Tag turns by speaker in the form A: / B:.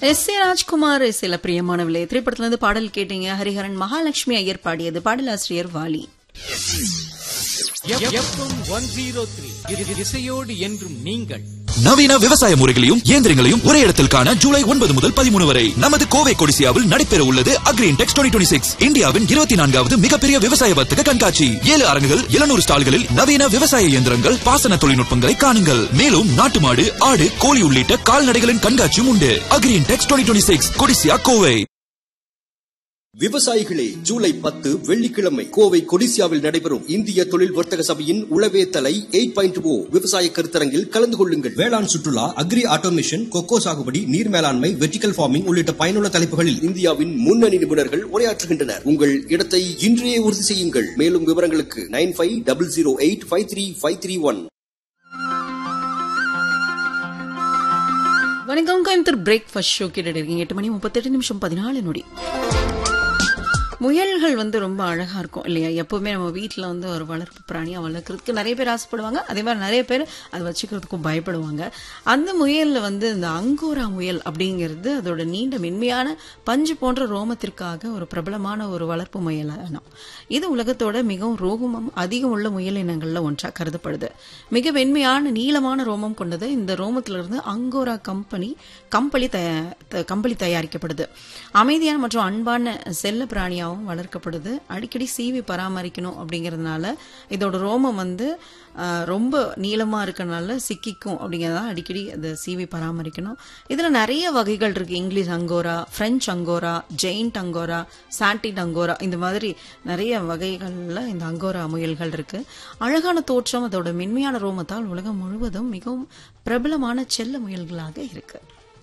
A: S A Rajkumar சில பிரியமானவில்லை திரைப்படத்துல இருந்து பாடல் கேட்டீங்க ஹரிஹரன் மகாலட்சுமி ஐயர் பாடியது பாடலாசிரியர் Vaali
B: FM one zero three இசையோடு என்றும் நீங்கள்
C: நவீன விவசாய முறைகளையும் இயந்திரங்களையும் ஒரே இடத்தில் காண ஜூலை ஒன்பது முதல் பதிமூணு வரை நமது கோவை கொடிசியாவில் நடைபெற உள்ளது அக்ரீன் டெக்ஸ் டுவெண்ட்டி சிக்ஸ் இந்தியாவின் இருபத்தி நான்காவது மிகப்பெரிய விவசாய வர்த்தக கண்காட்சி ஏழு அரங்குகள் எழுநூறு ஸ்டால்களில் நவீன விவசாய இயந்திரங்கள் பாசன தொழில்நுட்பங்களை காணுங்கள் மேலும் நாட்டு மாடு ஆடு கோழி உள்ளிட்ட கால்நடைகளின் கண்காட்சியும் உண்டு Agri Intex twenty six Codissia Kovai
D: விவசாயிகளே ஜூலை பத்து வெள்ளிக்கிழமை கோவை கொடிசியாவில் நடைபெறும் இந்திய தொழில் வர்த்தக சபையின் உளவே தலை எயிட் பாயிண்ட் ஓ விவசாய கருத்தரங்கில் கலந்து கொள்ளுங்கள் வேளாண் சுற்றுலா அக்ரி ஆட்டோமேஷன் கொக்கோ சாகுபடி நீர் மேலாண்மை வெர்டிகல் ஃபார்மிங் உள்ளிட்ட பயனுள்ள தலைப்புகளில் இந்தியாவின் முன்னணி நிபுணர்கள் உரையாற்றுகின்றனர் உங்கள் இடத்தை இன்றையே உறுதி செய்யுங்கள் மேலும் விவரங்களுக்கு nine five double zero eight five three five three one
A: வணக்கம் கோயம்புத்தூர் பிரேக்ஃபாஸ்ட் ஷோ கேட்டுட்டு இருக்கீங்க எட்டு மணி முப்பத்தெட்டு நிமிஷம் பதினாலு நொடி முயல்கள் வந்து ரொம்ப அழகா இருக்கும் இல்லையா எப்பவுமே நம்ம வீட்டில் வந்து ஒரு வளர்ப்பு பிராணியா வளர்க்கறதுக்கு நிறைய பேர் ஆசைப்படுவாங்க அதே மாதிரி நிறைய பேர் அதை வச்சுக்கிறதுக்கும் பயப்படுவாங்க அந்த முயல்ல வந்து இந்த அங்கோரா முயல் அப்படிங்கிறது அதோட நீண்ட மென்மையான பஞ்சு போன்ற ரோமத்திற்காக ஒரு பிரபலமான ஒரு வளர்ப்பு முயல் இனம் இது உலகத்தோட மிகவும் ரோமம் அதிகம் உள்ள முயல் இனங்கள்ல ஒன்றா கருதப்படுது மிக வெண்மையான நீளமான ரோமம் கொண்டது இந்த ரோமத்திலிருந்து அங்கோரா கம்பெனி கம்பளி தயா- கம்பளி தயாரிக்கப்படுது அமைதியான மற்றும் அன்பான செல்ல பிராணியாகவும் வளர்க்கப்படுது அடிக்கடி சீவி பராமரிக்கணும் அப்படிங்கறதுனால இதோட ரோமம் வந்து ஆஹ், ரொம்ப நீளமா இருக்கனால சிக்கிக்கும் அப்படிங்கறதால அடிக்கடி அதை சீவி பராமரிக்கணும் இதுல நிறைய வகைகள் இருக்கு English Angora French Angora giant Angora சாண்டிட் அங்கோரா இந்த மாதிரி நிறைய வகைகள்ல இந்த அங்கோரா முயல்கள் இருக்கு அழகான தோற்றம் அதோட மென்மையான ரோமத்தால் உலகம் முழுவதும் மிகவும் பிரபலமான செல்ல முயல்களாக இருக்கு